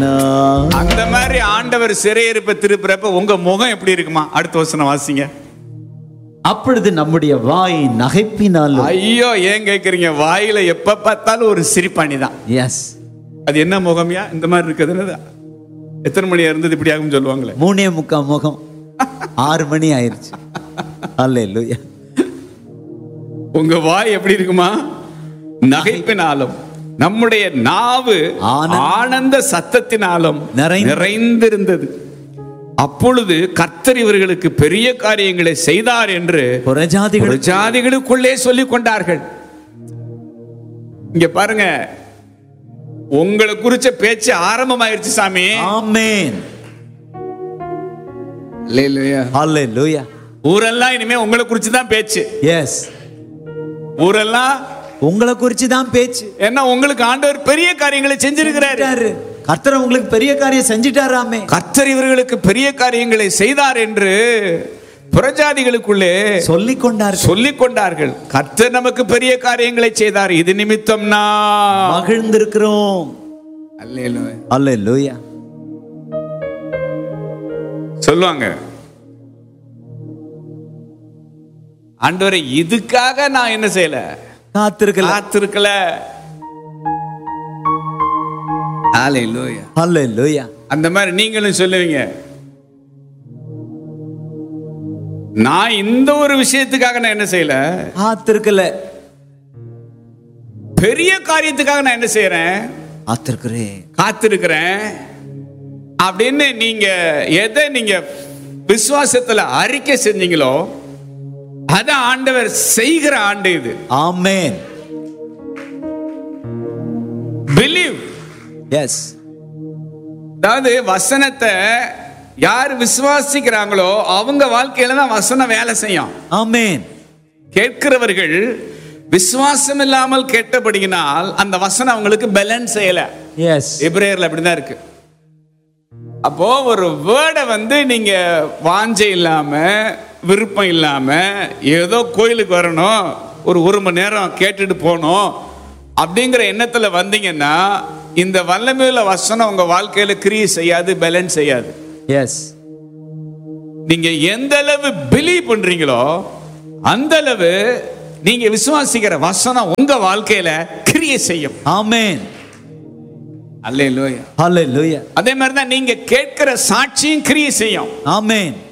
அந்த மாதிரி ஆண்டவர் சிறையிருப்ப திருப்புறப்ப உங்க முகம் எப்படி இருக்குமா அடுத்த வசனம் வாசிங்க அப்பொழுது நம்முடைய வாய் நகைப்பினாலும் ஐயோ ஏன் கேக்குறீங்க வாயில எப்ப பார்த்தாலும் ஒரு சிரிப்பாணி தான் எஸ் அது என்ன முகம்யா இந்த மாதிரி இருக்குதுன்னு எத்தனை மணி இருந்தது இப்படி ஆகும் சொல்லுவாங்களே மூணே முக்கா முகம் ஆறு மணி ஆயிருச்சு அல்லேலூயா உங்க வாய் எப்படி இருக்குமா நகைப்பினாலும் நம்முடைய நாவு ஆனந்த- ஆனந்த சத்தத்தினாலும் நிறைந்து- நிறைந்திருந்தது அப்பொழுது கர்த்தர் இவர்களுக்கு பெரிய காரியங்களை செய்தார் என்று புறஜாதிகள் ஜாதிகளுக்குள்ளே சொல்லிக் கொண்டார்கள் இங்க பாருங்க உங்களை குறிச்ச பேச்சு ஆரம்பமாயிருச்சு சாமி ஆமென் இல்லையா அல்லேலூயா ஊரெல்லாம் இனிமே உங்களை குறிச்சு தான் பேச்சு எஸ் ஊரெல்லாம் உங்களை குறிச்சு தான் பேச்சு ஏன்னா உங்களுக்கு ஆண்டவர் பெரிய காரியங்களை செஞ்சிருக்கிறாரு செஞ்சிட்டாரு. கர்த்தர் உங்களுக்கு பெரிய காரியம் செஞ்சிட்டாராமே கர்த்தர் இவர்களுக்கு பெரிய காரியங்களை செய்தார் என்று புறஜாதிகளுக்குள்ளே சொல்லிக் கொண்டார் சொல்லிக் கொண்டார்கள் கர்த்தர் நமக்கு பெரிய காரியங்களை செய்தார் இது நிமித்தம்னா மகிழ்ந்திருக்கிறோம் அல்லேலூயா. அல்லேலூயா சொல்லுவாங்க ஆண்டவரை இதுக்காக நான் என்ன செய்யல காத்திருக்கல காத்திருக்கல அல்லேலூயா. அல்லேலூயா அந்த மாதிரி நீங்களும் சொல்லுவீங்க நான் இந்த ஒரு விஷயத்துக்காக நான் என்ன செய்யல காத்திருக்கல பெரிய காரியத்துக்காக நான் என்ன செய்யறேன் காத்திருக்கிறேன் காத்திருக்கிறேன் அப்படின்னு நீங்க எதை நீங்க விசுவாசத்துல அறிக்கை செஞ்சீங்களோ அத ஆண்டவர் செய்கிற ஆண்டு இது ஆமென் பிலீவ் எஸ் அதாவது வசனத்தை யார் விசுவாசிக்கிறாங்களோ அவங்க வாழ்க்கையில தான் வசனம் வேலை செய்யும் ஆமென் கேட்கிறவர்கள் விசுவாசம் இல்லாமல் கேட்டபடியினால் அந்த வசனம் அவங்களுக்கு பேலன்ஸ் செய்யல எஸ் எபிரேயர்ல அப்படிதான் இருக்கு அப்போ ஒரு வேர்டை வந்து நீங்க வாஞ்சை இல்லாம விருப்பம் இல்லாம ஏதோ கோயிலுக்கு வரணும் ஒரு ஒரு மணி நேரம் கேட்டுட்டு போகணும் அப்படிங்கிற எண்ணத்துல வந்தீங்கன்னா இந்த வல்லமையுள்ள வசனம் உங்க வாழ்க்கையில கிரியை செய்யாது பேலன்ஸ் செய்யாது எஸ் நீங்க எந்த அளவு பிலீவ் பண்றீங்களோ அந்த அளவு நீங்க விசுவாசிக்கிற வசனம் உங்க வாழ்க்கையில கிரியை செய்யும் ஆமென் அல்லேலூயா அல்லேலூயா அதே மாதிரி தான் நீங்க கேட்கிற சாட்சியும் கிரியை செய்யும் ஆமென்